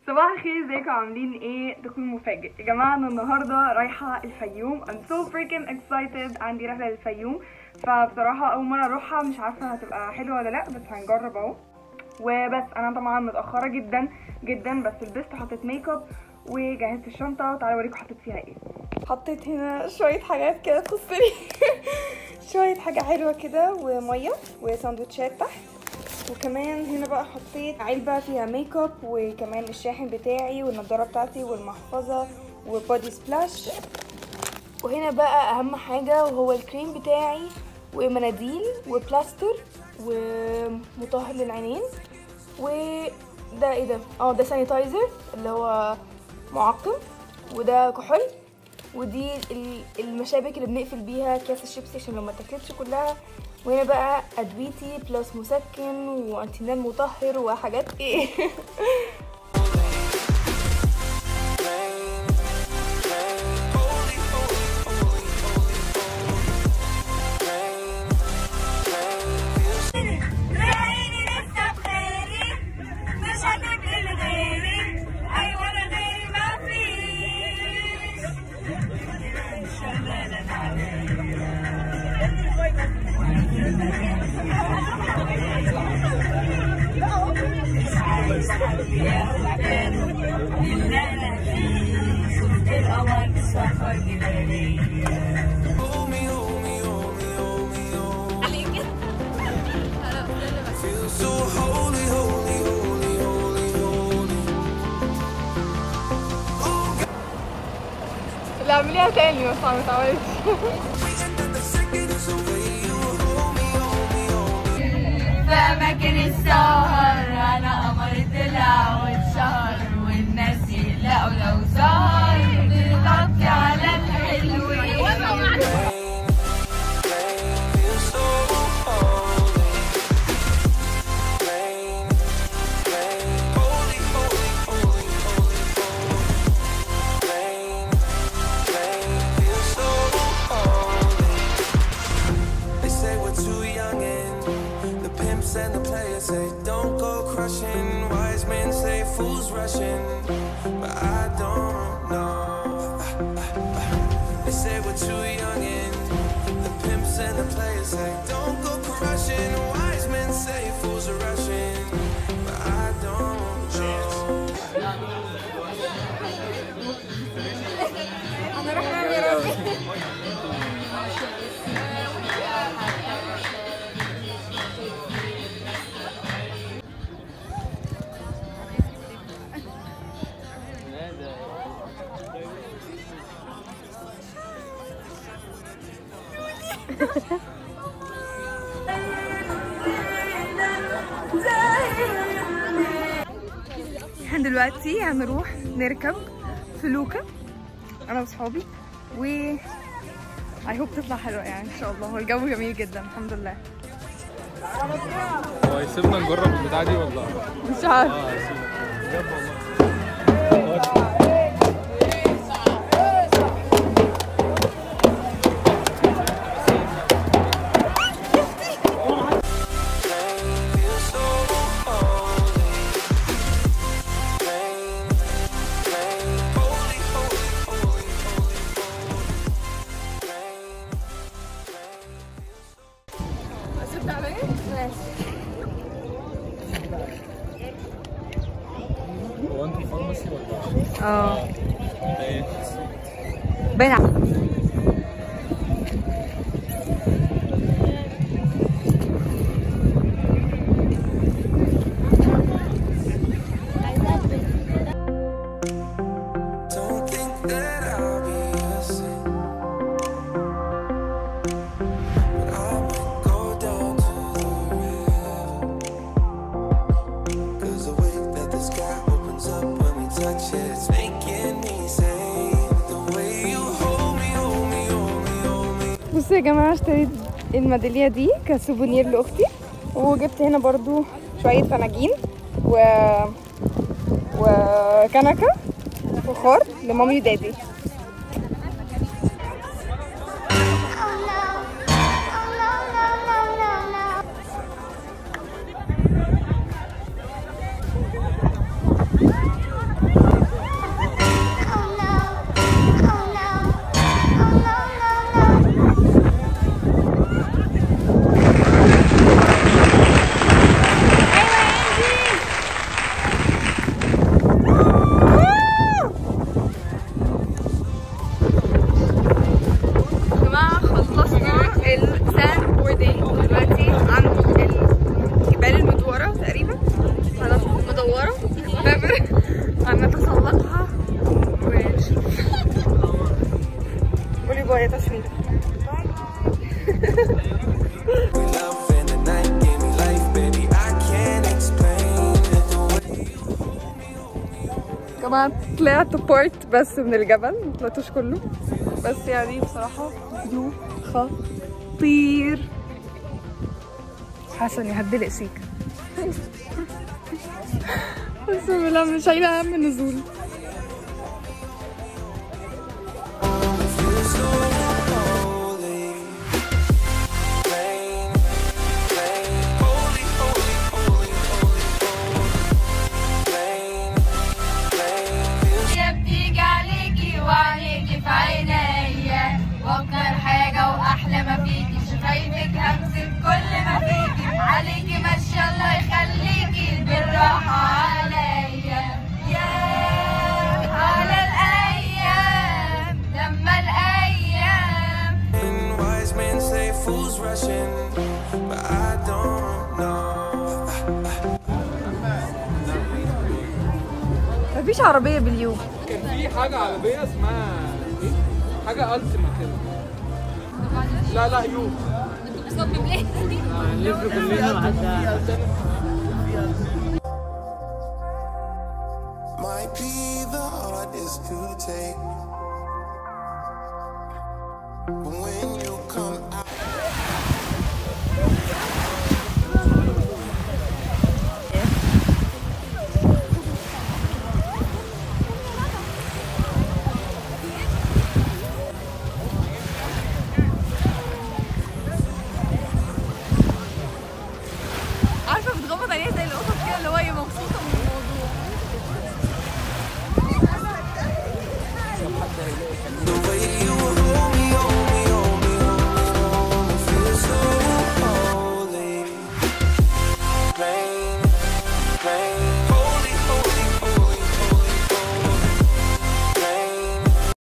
صباح الخير ازيكم عاملين ايه تكون مفاجئ يا جماعه انا النهارده رايحه الفيوم I'm so freaking excited عندي رحله للفيوم فبصراحه اول مره اروحها مش عارفه هتبقى حلوه ولا لا بس هنجرب اهو وبس انا طبعا متاخره جدا جدا بس لبست وحطيت ميك اب وجهزت الشنطه وتعالوا اوريكم حطيت فيها ايه حطيت هنا شويه حاجات كده تخصني شويه حاجه حلوه كده وميه وساندوتشات تحت وكمان هنا بقى حطيت علبة فيها ميك اب وكمان الشاحن بتاعي والنضارة بتاعتي والمحفظة وبودي سبلاش وهنا بقى اهم حاجة وهو الكريم بتاعي ومناديل وبلاستر ومطهر للعينين وده ايه ده اه ده سانيتايزر اللي هو معقم وده كحول ودي ال- المشابك اللي بنقفل بيها اكياس الشيبسي عشان لو ما تاكلتش كلها وهنا بقى ادويتي بلس مسكن وانتينال مطهر وحاجات ايه لقيني لسه بخيري مش هتبقي لغيري ايوه انا غيري ما فيش القمر سفر جبالي So holy, holy, holy, holy, holy. اللي اعمليها تاني بس ما اتعودش The second is the way you hold me, hold me, hold me. في أماكن السهر أنا قمر طلع واتشهر والناس يقلقوا لو سهر بنغطي على الحلوين Feel so holy. Rain, rain, holy, holy, holy, holy, holy. Rain, rain, feel so holy. They say we're too young and the pimps and the players say don't go crushing. Wise men say fools rushing, but I don't know. They say we're too young and the pimps and the players say don't go crushing. Wise men say fools are rushing, but I don't know. احنا دلوقتي هنروح نركب فلوكة انا وصحابي و اي هوب تطلع حلوة يعني ان شاء الله هو الجو جميل جدا الحمد لله هو يسيبنا نجرب البتاع دي ولا مش عارف اه هيسيبنا بجد والله Feel so holy. Rain, rain, holy, holy, holy, holy, holy. Rain, هو انت فارماسي ولا اه ايه؟ باين على- Don't think that I'll be a saint, but I might go down to the river. 'Cause the way that the sky opens up when we touch it, it's making me say the way you hold me, hold me, hold me, hold me. بصوا يا جماعة اشتريت الميدالية دي كسوفونير لأختي وجبت هنا برضو شوية فناجين و وكنكة فخار لمامي ودادي هنتسلقها ونشوف قولي باي يا تسمية We love in the night, give me life, baby. I can't explain it the way كمان طلعت بارت بس من الجبل ما طلعتوش كله بس يعني بصراحة فيو خطير حسن يهدلق سيك بسم الله مش شايلة هم النزول feel so holy. Plain, plain, holy, holy, holy, holy, holy. Plain, plain, feel يا بتيجي عليكي وعليكي في عينيا واكتر حاجة واحلى ما فيكي شفايفك امسك كل ما فيكي عليكي ما شاء الله يخليكي بالراحة عليا يا على الايام لما الايام Wise men say fools rushing, but I don't know. مفيش عربية باليوم كان في حاجة عربية اسمها ايه؟ حاجة التما كده لا لا يو نلف كلنا وحتى Might be the hardest to take. But